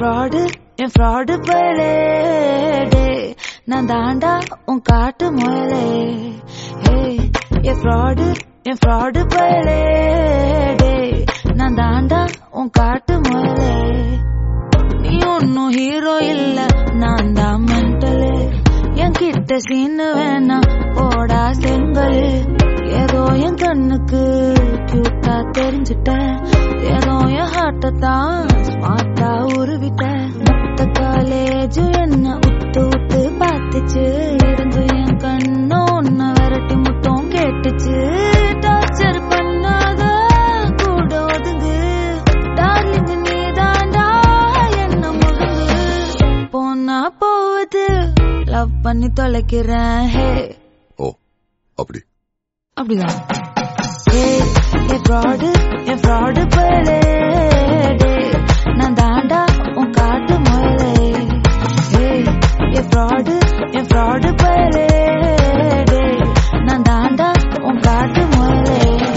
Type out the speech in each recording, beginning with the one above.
fraud என் fraud பயலே டே நான் தாண்டா உன் காட்டு முயலே ஹே என் ஃப்ராடு என் ஃப்ராடு பயலே டே நான் தாண்டா உன் காட்டு முயலே நீ ஒன்னும் ஹீரோ இல்ல நான் தான் மென்டலு என் கிட்ட சீனு வேணா போடா செங்கல் ஏதோ என் கண்ணுக்கு கியூட்டா தெரிஞ்சுட்டேன் ஏதோ என் ஹார்ட்ட தான் ஸ்மார்ட்டா உருவிட்டேன் மொத்த காலேஜ் என்ன உத்து உத்து பார்த்துச்சு இருந்து என் கண்ணு உன்னை விரட்டி முட்டும் கேட்டுச்சு டார்ச்சர் பண்ணாத கூட ஒதுங்கு டார்லிங் நீ தாண்டா என்ன முழுங்கு போனா போகுது லவ் பண்ணி தொலைக்கிறேன் ஹே ஓ அப்படி அப்படிதான் ஹே என் ஃப்ராடு என் ஃப்ராடு பயலே டே நான் தாண்டா உன் காட்டு முயலே ஹே என் ஃப்ராடு என் ஃப்ராடு பயலே டே நான் தாண்டா உன் காட்டு முயலே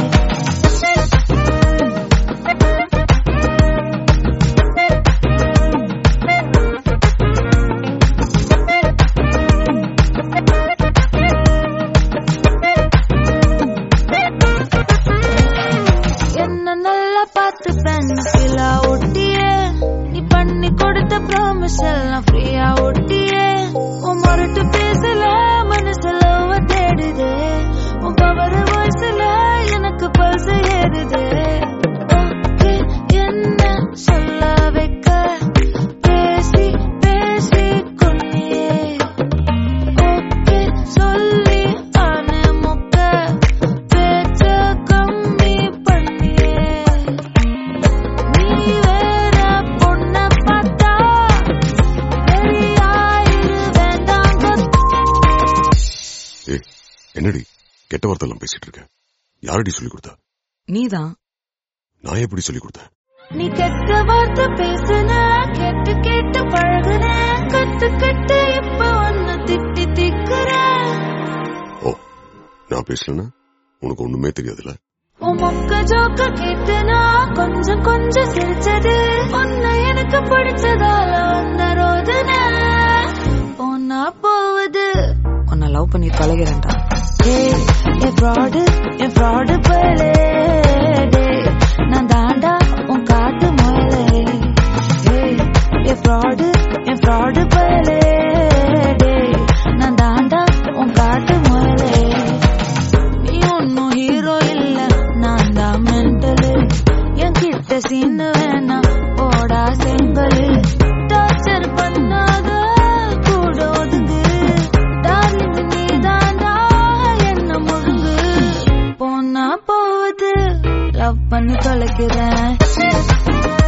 என்ன நல்லா பார்த்து பென்சிலா ஒட்டியே நீ பண்ணி கொடுத்த ப்ராமிஸ் எல்லாம் ஃப்ரீயா ஒட்டியே உன் முரட்டு பேசல மனசுல அவ தேடுது உன் பவர வாய்ஸ்ல எனக்கு பல்ச ஏறுது Okay, என்ன சொல்ல வைக்க பேசி பேசி கொன்னியே ஓகே சொல்லி ஆன முக்க பேச்ச கம்மி பண்ணியே நீ வேற பொண்ண பார்த்தா வெளியாயிரு வேண்டாங்க ஏய் என்னடி கெட்ட வார்த்தை எல்லாம் பேசிட்டு இருக்க யாரடி சொல்லி கொடுத்தா நீதான் நான் எப்படி சொல்லி கொடுத்தேன் நீ கெட்ட வார்த்தை பேசுன கேட்டு கேட்டு பழகுன கத்துக்கிட்டு இப்ப ஒன்னு திட்டி திக்குற ஓ நான் பேசலன்னா உனக்கு ஒண்ணுமே தெரியாதுல்ல உன் மொக்க ஜோக்க கேட்டு நான் கொஞ்சம் கொஞ்சம் சிரிச்சது உன்னை எனக்கு பிடிச்சதால வந்த ரோதனை போனா போவது உன்னை லவ் பண்ணி தொலைகிறேன்டா என் ஃப்ராடு என் ஃப்ராடு பயலே டே நான் தாண்டா உன் காட்டு முயலே ஏய், என் ஃப்ராடு என் ஃப்ராடு பயலே டே நான் தாண்டா உன் காட்டு முயலே நீ ஒன்னும் ஹீரோ இல்ல நான் தான் மென்டலு என் கிட்ட சீனு வேணா போடா செங்கல் டார்ச்சர் பண்ணாத கூட ஒதுங்கு டார்லிங் நீ தாண்டா என்ன முழுங்கு போனா போகுது லவ் பண்ணி தொலைக்கிறேன்